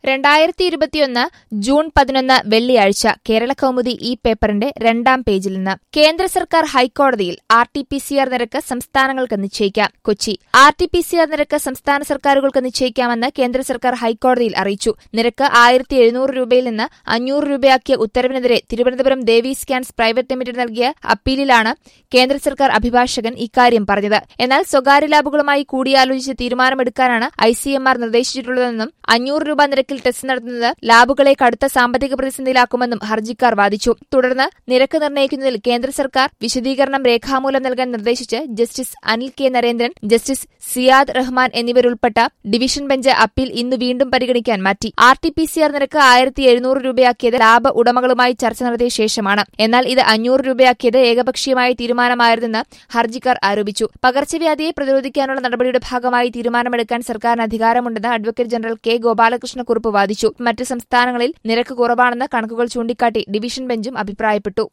രണ്ടായിരത്തി ഇരുപത്തിയൊന്ന് ജൂൺ പതിനൊന്ന് വെള്ളിയാഴ്ച കേരള കൗമുദി ഈ പേപ്പറിന്റെ രണ്ടാം പേജിൽ നിന്ന് കേന്ദ്ര സർക്കാർ ഹൈക്കോടതിയിൽ R T P C R നിരക്ക് സംസ്ഥാനങ്ങൾക്ക് നിശ്ചയിക്കാം Kochi R T P C R നിരക്ക് സംസ്ഥാന സർക്കാരുകൾക്ക് നിശ്ചയിക്കാമെന്ന് കേന്ദ്ര സർക്കാർ ഹൈക്കോടതിയിൽ അറിയിച്ചു നിരക്ക് ആയിരത്തി എഴുന്നൂറ് രൂപയിൽ നിന്ന് അഞ്ഞൂറ് രൂപയാക്കിയ ഉത്തരവിനെതിരെ Thiruvananthapuram Devi scans private limited നൽകിയ അപ്പീലിലാണ് കേന്ദ്ര സർക്കാർ അഭിഭാഷകൻ ഇക്കാര്യം പറഞ്ഞത് എന്നാൽ സ്വകാര്യ ലാബുകളുമായി കൂടിയാലോചിച്ച് തീരുമാനമെടുക്കാനാണ് ഐ സി എം ആർ നിർദ്ദേശിച്ചിട്ടുള്ളതെന്നും അഞ്ഞൂറ് രൂപ നിരക്കിൽ ടെസ്റ്റ് നടത്തുന്നത് ലാബുകളെ കടുത്ത സാമ്പത്തിക പ്രതിസന്ധിയിലാക്കുമെന്നും ഹർജിക്കാർ വാദിച്ചു തുടർന്ന് നിരക്ക് നിർണ്ണയിക്കുന്നതിൽ കേന്ദ്ര സർക്കാർ വിശദീകരണം രേഖാമൂലം നൽകാൻ നിർദ്ദേശിച്ച് justice Anil K Narendran justice Siyad Rahman എന്നിവരുൾപ്പെട്ട ഡിവിഷൻ ബെഞ്ച് അപ്പീൽ ഇന്ന് വീണ്ടും പരിഗണിക്കാൻ മാറ്റി R T P C R നിരക്ക് ആയിരത്തി എഴുന്നൂറ് രൂപയാക്കിയത് ലാബ് ഉടമകളുമായി ചർച്ച നടത്തിയ ശേഷമാണ് എന്നാൽ ഇത് അഞ്ഞൂറ് രൂപയാക്കിയത് ഏകപക്ഷീയമായ തീരുമാനമായിരുന്നെന്ന് ഹർജിക്കാർ ആരോപിച്ചു പകർച്ചവ്യാധിയെ പ്രതിരോധിക്കാനുള്ള നടപടിയുടെ ഭാഗമായി തീരുമാനമെടുക്കാൻ സർക്കാരിന് അധികാരമുണ്ടെന്ന് അഡ്വക്കേറ്റ് ജനറൽ കെ ഗോപാലകൃഷ്ണക്കുറുപ്പ് വാദിച്ചു മറ്റ് സംസ്ഥാനങ്ങളിൽ നിരക്ക് കുറവാണെന്ന് കണക്കുകൾ ചൂണ്ടിക്കാട്ടി ഡിവിഷൻ ബെഞ്ചും അഭിപ്രായപ്പെട്ടു